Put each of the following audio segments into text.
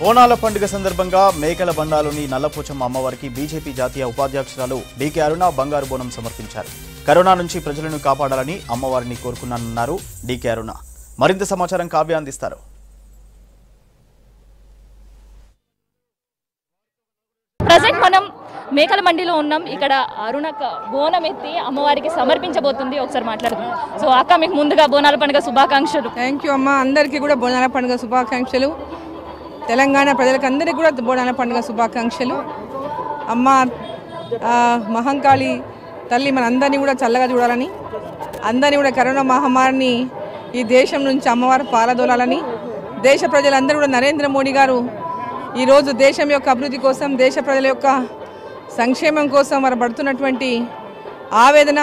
బోనాల పండుగ సందర్భంగా మేకల బండాలోని నల్లపోచమ్మ అమ్మవారికి బీజేపీ జాతీయ ఉపాధ్యక్షురాలు డీకే అరుణ బంగారు బోనం సమర్పించారు కరోనా నుంచి ప్రజలను కాపాడాలని అమ్మవారిని కోరుకున్నానన్నారు డీకే అరుణ మరింత సమాచారం కావ్య అందిస్తారు ప్రజెంట్ మనం మేకల మండిలో ఉన్నాం ఇక్కడ అరుణక బోనం ఎత్తి అమ్మవారికి సమర్పించబోతుంది ఒకసారి మాట్లాడుకుందాం సో అక్క మీకు ముందుగా బోనాల పండుగ శుభాకాంక్షలు థ్యాంక్ యూ అమ్మ అందరికీ కూడా బోనాల పండుగ శుభాకాంక్షలు తెలంగాణ ప్రజలకు అందరికీ కూడా బోనాల పండుగ శుభాకాంక్షలు అమ్మ ఆ, మహంకాళి తల్లి మన అందరినీ కూడా చల్లగా చూడాలని అందరినీ కూడా కరోనా మహమ్మారిని ఈ దేశం నుంచి అమ్మవారు పారదోలాలని దేశ ప్రజలందరూ కూడా నరేంద్ర మోడీ గారు ఈరోజు దేశం యొక్క అభివృద్ధి కోసం దేశ ప్రజల యొక్క సంక్షేమం కోసం వారు పడుతున్నటువంటి ఆవేదన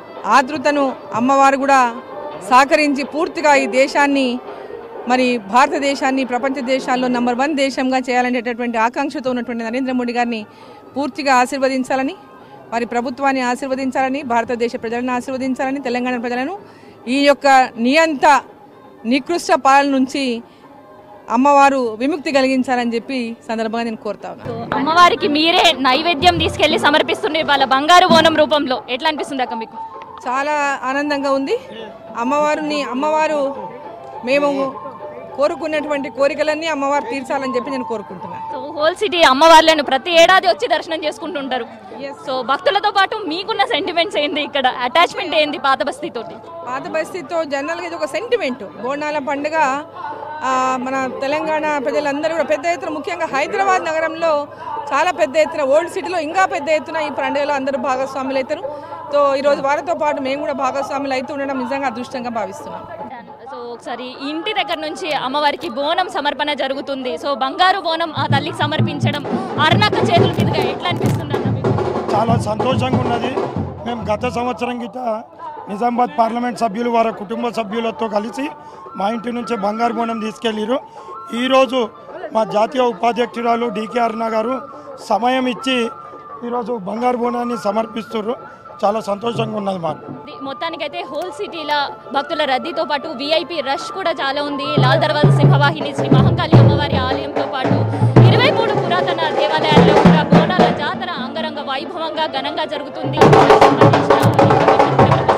ఆతృతను అమ్మవారు కూడా సహకరించి పూర్తిగా ఈ దేశాన్ని మరి భారతదేశాన్ని ప్రపంచ దేశాల్లో నంబర్ వన్ దేశంగా చేయాలనేటటువంటి ఆకాంక్షతో ఉన్నటువంటి నరేంద్ర మోడీ గారిని పూర్తిగా ఆశీర్వదించాలని వారి ప్రభుత్వాన్ని ఆశీర్వదించాలని భారతదేశ ప్రజలను ఆశీర్వదించాలని తెలంగాణ ప్రజలను ఈ యొక్క నియంత నికృష్ట పాలన నుంచి అమ్మవారు విముక్తి కలిగించాలని చెప్పి సందర్భంగా నేను కోరుతా ఉన్నాను సో అమ్మవారికి మీరే నైవేద్యం తీసుకెళ్లి సమర్పిస్తుండే వాళ్ళ బంగారు బోనం రూపంలో ఎట్లా అనిపిస్తుంది అక్క మీకు చాలా ఆనందంగా ఉంది అమ్మవారిని అమ్మవారు మేము కోరుకున్నటువంటి కోరికలన్నీ అమ్మవారు తీర్చాలని చెప్పి నేను కోరుకుంటున్నాను సో హోల్ సిటీ అమ్మవార్లను ప్రతి ఏడాది వచ్చి దర్శనం చేసుకుంటుంటారు సో భక్తులతో పాటు మీకున్న సెంటిమెంట్స్ ఏంది ఇక్కడ అటాచ్మెంట్ ఏంది పాత బస్తీతోటి పాత బస్తీతో జనరల్గా ఇది ఒక సెంటిమెంట్ బోనాల పండుగ ఆ, మన తెలంగాణ ప్రజలందరూ కూడా పెద్ద ఎత్తున ముఖ్యంగా హైదరాబాద్ నగరంలో చాలా పెద్ద ఎత్తున ఓల్డ్ సిటీలో ఇంకా పెద్ద ఎత్తున ఈ పండుగలో అందరూ భాగస్వాములు అవుతారు సో ఈరోజు వారితో పాటు మేము కూడా భాగస్వాములు అవుతూ ఉండడం నిజంగా అదృష్టంగా భావిస్తున్నాం సో ఒకసారి ఇంటి దగ్గర నుంచి అమ్మవారికి బోనం సమర్పణ జరుగుతుంది సో బంగారు బోనం ఆ తల్లికి సమర్పించడం అరుణక్క చేతుల మీదుగా ఎట్లా అనిపిస్తుంది అన్న మీకు చాలా సంతోషంగా ఉన్నది మేము గత సంవత్సరం గిట నిజామాబాద్ పార్లమెంట్ సభ్యులు వారి కుటుంబ సభ్యులతో కలిసి మా ఇంటి నుంచి బంగారు బోనం తీసుకెళ్ళారు ఈరోజు మా జాతీయ ఉపాధ్యక్షురాలు డికే అరుణ గారు సమయం ఇచ్చి ఈరోజు బంగారు బోనాన్ని సమర్పిస్తున్నారు చాలా సంతోషంగా ఉన్నది మాకు ఇది మొత్తానికైతే హోల్ సిటీలో భక్తుల రద్దీతో పాటు విఐపి రష్ కూడా చాలా ఉంది లాల్ దర్వాజ సింహవాహిని శ్రీ మహంకాళి అమ్మవారి ఆలయంతో పాటు ఇరవై మూడు పురాతన దేవాలయాల్లో కూడా బోనాల జాతర అంగరంగ వైభవంగా ఘనంగా జరుగుతుంది